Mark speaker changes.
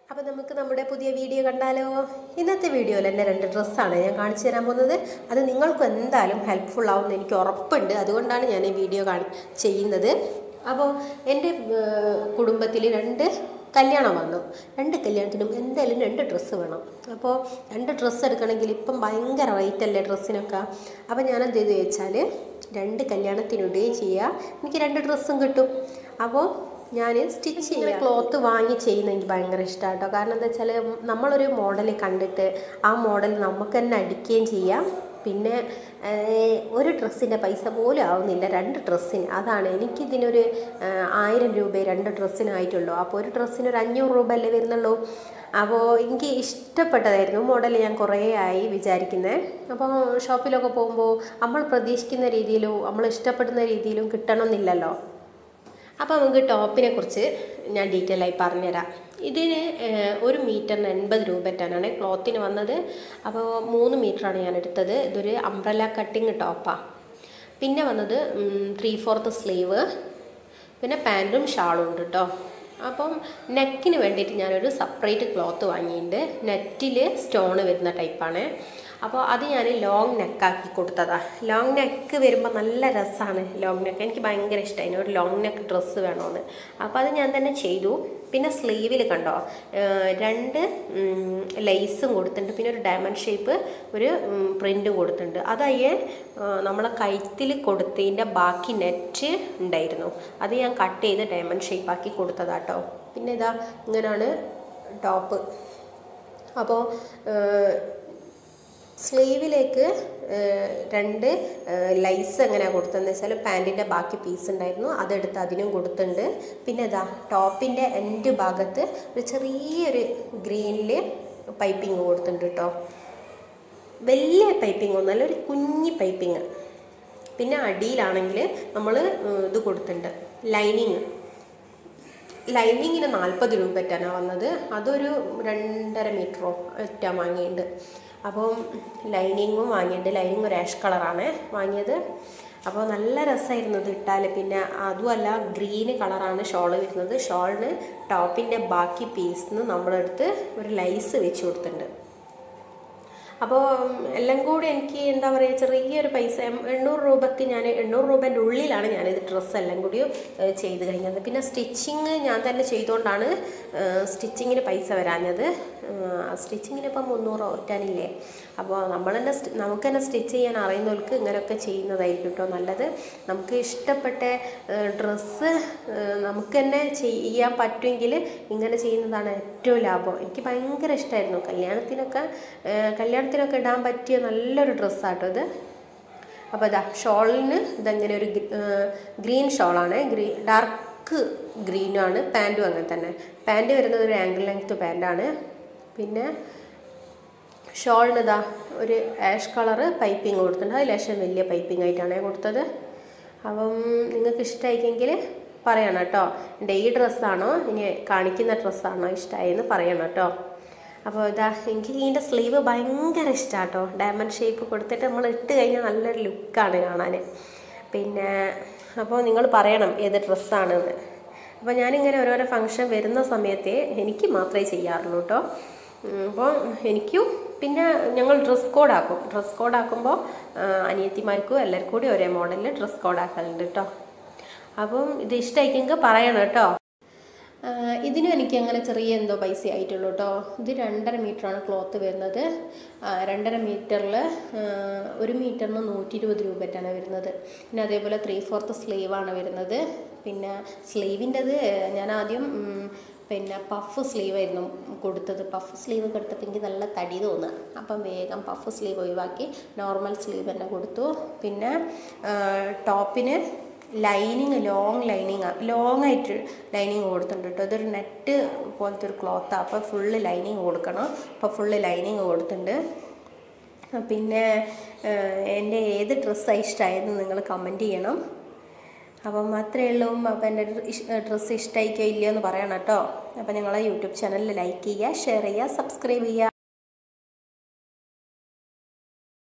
Speaker 1: അപ്പോൾ നമുക്ക് നമ്മുടെ പുതിയ വീഡിയോ കണ്ടാലോ ഇന്നത്തെ വീഡിയോയിൽ എൻ്റെ രണ്ട് ഡ്രസ്സാണ് ഞാൻ കാണിച്ചു തരാൻ പോകുന്നത് അത് നിങ്ങൾക്കും എന്തായാലും ഹെൽപ്ഫുൾ ആവുമെന്ന് എനിക്ക് ഉറപ്പുണ്ട് അതുകൊണ്ടാണ് ഞാൻ ഈ വീഡിയോ കാണി ചെയ്യുന്നത് അപ്പോൾ എൻ്റെ കുടുംബത്തിൽ രണ്ട് കല്യാണം വന്നു രണ്ട് കല്യാണത്തിനും എന്തായാലും രണ്ട് ഡ്രസ്സ് വേണം അപ്പോൾ രണ്ട് ഡ്രസ്സ് എടുക്കണമെങ്കിൽ ഇപ്പം ഭയങ്കര റേറ്റ് അല്ലേ ഡ്രസ്സിനൊക്കെ അപ്പോൾ ഞാൻ എന്ത് ചെയ്തു വെച്ചാൽ രണ്ട് കല്യാണത്തിനിടുകയും ചെയ്യുക എനിക്ക് രണ്ട് ഡ്രസ്സും കിട്ടും അപ്പോൾ ഞാൻ സ്റ്റിച്ച് ചെയ്യുന്ന ക്ലോത്ത് വാങ്ങി ചെയ്യുന്ന എനിക്ക് ഭയങ്കര ഇഷ്ടമാണ് കേട്ടോ കാരണം എന്താ വെച്ചാൽ നമ്മളൊരു മോഡൽ കണ്ടിട്ട് ആ മോഡൽ നമുക്ക് തന്നെ അടിക്കുകയും ചെയ്യാം പിന്നെ ഏഹ്, ഒരു ഡ്രസ്സിൻ്റെ പൈസ പോലും ആവുന്നില്ല രണ്ട് ഡ്രസ്സിന് അതാണ് എനിക്കിതിനൊരു ഏഹ്, ആയിരം രൂപ രണ്ട് ഡ്രസ്സിനായിട്ടുള്ളൂ അപ്പോൾ ഒരു ഡ്രസ്സിന് ഒരു അഞ്ഞൂറ് രൂപ അല്ലേ വരുന്നുള്ളൂ അപ്പോൾ എനിക്ക് ഇഷ്ടപ്പെട്ടതായിരുന്നു മോഡൽ ഞാൻ കുറേ ആയി വിചാരിക്കുന്നത് അപ്പോൾ ഷോപ്പിലൊക്കെ പോകുമ്പോൾ നമ്മൾ പ്രതീക്ഷിക്കുന്ന രീതിയിലും നമ്മൾ ഇഷ്ടപ്പെടുന്ന രീതിയിലും കിട്ടണമെന്നില്ലല്ലോ അപ്പോൾ നമുക്ക് ടോപ്പിനെ കുറിച്ച് ഞാൻ ഡീറ്റെയിൽ ആയി പറഞ്ഞുതരാം ഇതിന് ഏഹ്, ഒരു മീറ്ററിന് എൺപത് രൂപറ്റാണ് ക്ലോത്തിന് വന്നത് അപ്പോൾ മൂന്ന് മീറ്ററാണ് ഞാൻ എടുത്തത് ഇതൊരു അംബ്രല കട്ടിങ് ടോപ്പാണ് പിന്നെ വന്നത് ത്രീ ഫോർത്ത് സ്ലീവ് പിന്നെ പാൻറ്റും ഷാളും ഉണ്ട് കേട്ടോ അപ്പം നെക്കിന് വേണ്ടിയിട്ട് ഞാനൊരു സെപ്പറേറ്റ് ക്ലോത്ത് വാങ്ങിയിട്ടുണ്ട് നെറ്റിൽ സ്റ്റോൺ വരുന്ന ടൈപ്പാണ് അപ്പോൾ അത് ഞാൻ ലോങ് നെക്കാക്കി കൊടുത്തതാണ് ലോങ് നെക്ക് വരുമ്പോൾ നല്ല രസമാണ് ലോങ് നെക്ക് എനിക്ക് ഭയങ്കര ഇഷ്ടമായി ഒരു ലോങ് നെക്ക് ഡ്രസ്സ് വേണമെന്ന് അപ്പോൾ അത് ഞാൻ തന്നെ ചെയ്തു പിന്നെ സ്ലീവിൽ കണ്ടോ ഏഹ് രണ്ട് ലേസും കൊടുത്തിട്ടുണ്ട് പിന്നെ ഒരു ഡയമണ്ട് ഷേപ്പ് ഒരു പ്രിൻറ്റും കൊടുത്തിട്ടുണ്ട് അതയ്യെ നമ്മളെ കഴുത്തിൽ കൊടുത്തതിൻ്റെ ബാക്കി നെറ്റ് ഉണ്ടായിരുന്നു അത് ഞാൻ കട്ട് ചെയ്ത് ഡയമണ്ട് ഷേപ്പാക്കി കൊടുത്തതാട്ടോ പിന്നെ ഇതാ ഇങ്ങനെയാണ് ടോപ്പ് അപ്പോൾ സ്ലീവിലേക്ക് രണ്ട് ലൈസ് എങ്ങനെയാണ് കൊടുത്തതെന്ന് വെച്ചാൽ പാൻറ്റിൻ്റെ ബാക്കി പീസ് ഉണ്ടായിരുന്നു അതെടുത്ത് അതിനും കൊടുത്തിട്ടുണ്ട് പിന്നെ ഇതാ ടോപ്പിൻ്റെ എൻഡ് ഭാഗത്ത് ഒരു ചെറിയൊരു ഗ്രീനിൽ പൈപ്പിംഗ് കൊടുത്തിട്ടുണ്ട് കേട്ടോ വലിയ പൈപ്പിംഗ് ഒന്നല്ല ഒരു കുഞ്ഞി പൈപ്പിംഗ് പിന്നെ അടിയിലാണെങ്കിൽ നമ്മൾ ഇത് കൊടുത്തിട്ടുണ്ട് ലൈനിങ് ലൈനിങ്ങിന് നാൽപ്പത് രൂപ പറ്റാനാണ് വന്നത് അതൊരു രണ്ടര മീറ്ററോ ഒറ്റാൻ വാങ്ങിയിട്ടുണ്ട് അപ്പം ലൈനിങ്ങും വാങ്ങിയിട്ടുണ്ട് ലൈനിങ് ഒരു ആഷ് കളറാണ് വാങ്ങിയത് അപ്പോൾ നല്ല രസമായിരുന്നു ഇത് ഇട്ടാൽ പിന്നെ അതുമല്ല ഗ്രീന് കളറാണ് ഷോൾ വരുന്നത് ഷോളിന് ടോപ്പിൻ്റെ ബാക്കി പീസിന് നമ്മളെടുത്ത് ഒരു ലൈസ് വെച്ച് കൊടുത്തിട്ടുണ്ട് അപ്പോൾ എല്ലാം കൂടി എനിക്ക് എന്താ പറയുക ചെറിയൊരു പൈസ എം- എണ്ണൂറ് രൂപയ്ക്ക് ഞാൻ എണ്ണൂറ് രൂപേൻ്റെ ഉള്ളിലാണ് ഞാനിത് ഡ്രസ്സ് എല്ലാം കൂടി ഏഹ്, ചെയ്ത് കഴിഞ്ഞത് പിന്നെ സ്റ്റിച്ചിങ് ഞാൻ തന്നെ ചെയ്തുകൊണ്ടാണ് സ്റ്റിച്ചിങ്ങിന് പൈസ വരാഞ്ഞത് സ്റ്റിച്ചിങ്ങിന് ഇപ്പം മുന്നൂറ് ഒറ്റാനില്ലേ അപ്പോൾ നമ്മൾ തന്നെ സ്റ്റ്- നമുക്ക് തന്നെ സ്റ്റിച്ച് ചെയ്യാൻ അറിയുന്നവർക്ക് ഇങ്ങനെയൊക്കെ ചെയ്യുന്നതായിരിക്കും കേട്ടോ നല്ലത് നമുക്ക് ഇഷ്ടപ്പെട്ട ഡ്രസ്സ് നമുക്ക് തന്നെ ചെയ്യാൻ പറ്റുമെങ്കിൽ ഇങ്ങനെ ചെയ്യുന്നതാണ് ഏറ്റവും ലാഭം എനിക്ക് ഭയങ്കര ഇഷ്ടമായിരുന്നു കല്യാണത്തിനൊക്കെ ഏഹ്, കല്യാണത്തിനൊക്കെ ഇടാൻ പറ്റിയ നല്ലൊരു ഡ്രസ്സാട്ടോ ഇത് അപ്പോൾ ഇതാ ഷോളിന് ഇതങ്ങനെ ഒരു ഗ്രീൻ ഷോളാണ് ഗ്രീ ഡാർക്ക് ഗ്രീനാണ് പാൻറ്റും അങ്ങനെ തന്നെ പാൻറ്റ് വരുന്നത് ഒരു ആംഗിൾ ലെങ്ത് പാൻറ്റാണ് പിന്നെ ഷോളിന് ഇതാ ഒരു ആഷ് കളറ് പൈപ്പിംഗ് കൊടുത്തിട്ടുണ്ട് അത് ലേശം വലിയ പൈപ്പിംഗ് ആയിട്ടാണ് കൊടുത്തത് അപ്പം നിങ്ങൾക്ക് ഇഷ്ടമായിക്കെങ്കിൽ പറയണം കേട്ടോ എൻ്റെ ഈ ഡ്രസ്സാണോ ഇനി കാണിക്കുന്ന ഡ്രസ്സാണോ ഇഷ്ടമായെന്ന് പറയണം കേട്ടോ അപ്പോൾ ഇതാ എനിക്ക് ഇതിൻ്റെ സ്ലീവ് ഭയങ്കര ഇഷ്ടമാണ് കേട്ടോ ഡയമണ്ട് ഷേപ്പ് കൊടുത്തിട്ട് നമ്മൾ ഇട്ട് കഴിഞ്ഞാൽ നല്ലൊരു ലുക്കാണ് കാണാൻ പിന്നെ അപ്പോൾ നിങ്ങൾ പറയണം ഏത് ഡ്രസ്സാണെന്ന് അപ്പോൾ ഞാനിങ്ങനെ ഓരോരോ ഫംഗ്ഷൻ വരുന്ന സമയത്തെ എനിക്ക് മാത്രമേ ചെയ്യാറുള്ളൂ കേട്ടോ ഉം, അപ്പോൾ എനിക്കും പിന്നെ ഞങ്ങൾ ഡ്രസ് കോഡ് ആക്കും ഡ്രസ് കോഡ് ആക്കുമ്പോൾ അനിയത്തിമാർക്കും എല്ലാവർക്കും കൂടി ഒരേ മോഡലിൽ ഡ്രസ് കോഡ് ആക്കലുണ്ട് കേട്ടോ അപ്പം ഇത് ഇഷ്ടമായിക്കെങ്കിൽ പറയണം കേട്ടോ ആഹ് ഇതിനും എനിക്ക് അങ്ങനെ ചെറിയ എന്തോ പൈസ ആയിട്ടുള്ളൂ കേട്ടോ ഇത് രണ്ടര മീറ്ററാണ് ക്ലോത്ത് വരുന്നത് ആഹ് രണ്ടര മീറ്ററിൽ ഒരു മീറ്ററിന് നൂറ്റി ഇരുപത് രൂപറ്റാണ് വരുന്നത് പിന്നെ അതേപോലെ ത്രീ ഫോർത്ത് സ്ലീവാണ് വരുന്നത് പിന്നെ സ്ലീവിൻ്റെത് ഞാൻ ആദ്യം ഉം, പിന്നെ പഫ് സ്ലീവ് ആയിരുന്നു കൊടുത്തത് പഫ് സ്ലീവ് കൊടുത്തപ്പോൾ എനിക്ക് നല്ല തടി തോന്നുക അപ്പം വേഗം പഫ് സ്ലീവ് ഒഴിവാക്കി നോർമൽ സ്ലീവ് തന്നെ കൊടുത്തു പിന്നെ ടോപ്പിന് ലൈനിങ് ലോങ് ലൈനിങ് ലോങ് ആയിട്ട് ലൈനിങ് കൊടുത്തിട്ടുണ്ട് കേട്ടോ ഇതൊരു നെറ്റ് പോലത്തെ ഒരു ക്ലോത്താണ് അപ്പോൾ ഫുള്ള് ലൈനിങ് കൊടുക്കണം അപ്പോൾ ഫുള്ള് ലൈനിങ് കൊടുത്തിട്ടുണ്ട് പിന്നെ ഏഹ്, എൻ്റെ ഏത് ഡ്രസ്സാണ് ഇഷ്ടമായെന്ന് നിങ്ങൾ കമൻറ്റ് ചെയ്യണം അപ്പം അത്രയേ ഉള്ളൂ അപ്പോൾ എൻ്റെ ഡ്രസ്സ് ഇഷ്ടമായിക്കോ ഇല്ലയോ എന്ന് പറയണം കേട്ടോ അപ്പോൾ ഞങ്ങളെ യൂട്യൂബ് ചാനൽ ലൈക്ക് ചെയ്യുക ഷെയർ ചെയ്യുക സബ്സ്ക്രൈബ് ചെയ്യുക